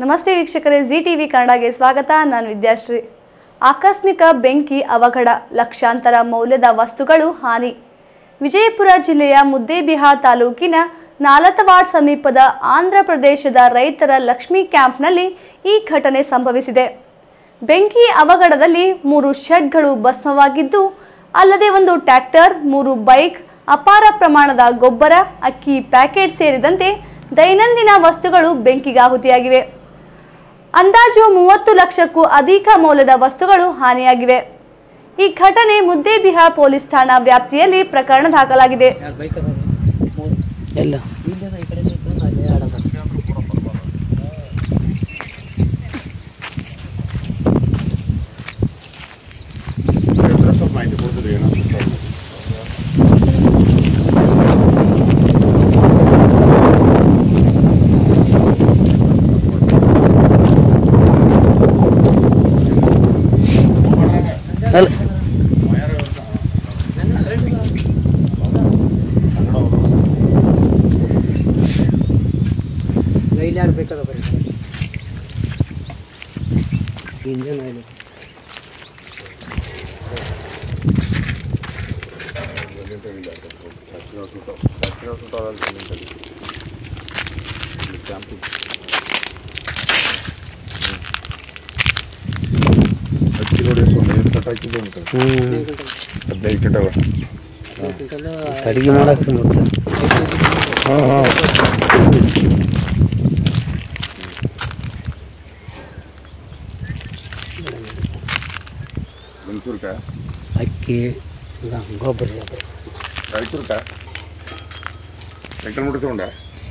ನಮಸ್ತೆ ವೀಕ್ಷಕರೇ G TV ಕನ್ನಡಗೆ ಸ್ವಾಗತ ನಾನು ವಿದ್ಯಾಶ್ರೀ ಆಕಸ್ಮಿಕ ಬೆಂಕಿ ಅವಘಡ ಲಕ್ಷಾಂತರ ಮೌಲ್ಯದ ವಸ್ತುಗಳು ಹಾನಿ ವಿಜಯಪುರ ಜಿಲ್ಲೆಯ ಮುದ್ದೇಬಿಹಾರ್ ತಾಲೂಕಿನ ನಾಲತವಾಡ್ ಸಮೀಪದ ಆಂಧ್ರ ಪ್ರದೇಶದ ರೈತರ ಲಕ್ಷ್ಮಿ ಕ್ಯಾಂಪ್ನಲ್ಲಿ ಈ ಘಟನೆ ಸಂಭವಿಸಿದೆ ಬೆಂಕಿ ಅವಘಡದಲ್ಲಿ ಮೂರು ಶೆಡ್ಗಳು ಭಸ್ಮವಾಗಿದ್ದು ಅಲ್ಲದೆ ಒಂದು ಟ್ರ್ಯಾಕ್ಟರ್ ಮೂರು ಬೈಕ್ ಅಪಾರ ಪ್ರಮಾಣದ ಗೊಬ್ಬರ ಅಕ್ಕಿ ಪ್ಯಾಕೆಟ್ ಸೇರಿದಂತೆ ದೈನಂದಿನ ವಸ್ತುಗಳು ಬೆಂಕಿಗಾಹುತಿಯಾಗಿವೆ ಅಂದಾಜು ಮೂವತ್ತು ಲಕ್ಷಕ್ಕೂ ಅಧಿಕ ಮೌಲ್ಯದ ವಸ್ತುಗಳು ಹಾನಿಯಾಗಿವೆ ಈ ಘಟನೆ ಮುದ್ದೇಬಿಹಾರ್ ಪೊಲೀಸ್ ಠಾಣಾ ವ್ಯಾಪ್ತಿಯಲ್ಲಿ ಪ್ರಕರಣ ದಾಖಲಾಗಿದೆ ಎಲ್ಲ ಸ್ವಲ್ಪ ಮಾಹಿತಿ ಕೊಡ್ತೀರಿ ಏನಂತ ಅಲ್ಲ ನೈಲ್ ಯಾರು ಬೇಕಾದ ಬರೀ ಇಂಜನ್ ಆಯಿಲ್ ಹತ್ತು ಕಿಲೋ ಎಷ್ಟು ಐದು ಕಟ್ ಹಾಕಿದ್ದು ಅಂತ ಹ್ಞೂ ಹದಿನೈದು ಕಿಂಟಲ್ ಅಡುಗೆ ಮಾಡಕ್ಕೆ ಮತ್ತೆ ಹಾಂ ಹಾಂ ಮೆಣಸೂರ್ಕಾಯ ಅಕ್ಕಿ ಇಲ್ಲ, ಗೊಬ್ಬರ ಅದು. ರಾಯಚೂರ್ಕಾಯ ಸೈಕಲ್ ಮುಟ್ಟಿ ತಗೊಂಡ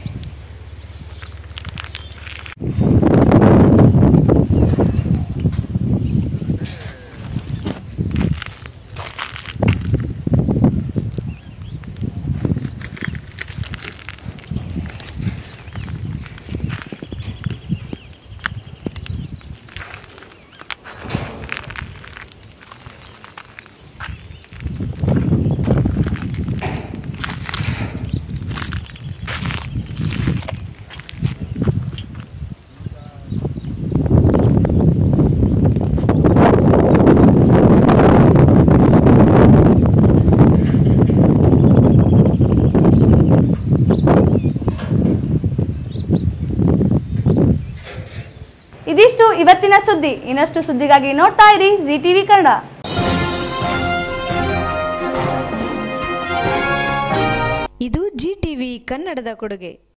ಇದಿಷ್ಟು ಇವತ್ತಿನ ಸುದ್ದಿ ಇನ್ನಷ್ಟು ಸುದ್ದಿಗಾಗಿ ನೋಡ್ತಾ ಇರಿ ಜಿ ಟಿವಿ ಕನ್ನಡ ಇದು ಜಿ ಟಿವಿ ಕನ್ನಡದ ಕೊಡುಗೆ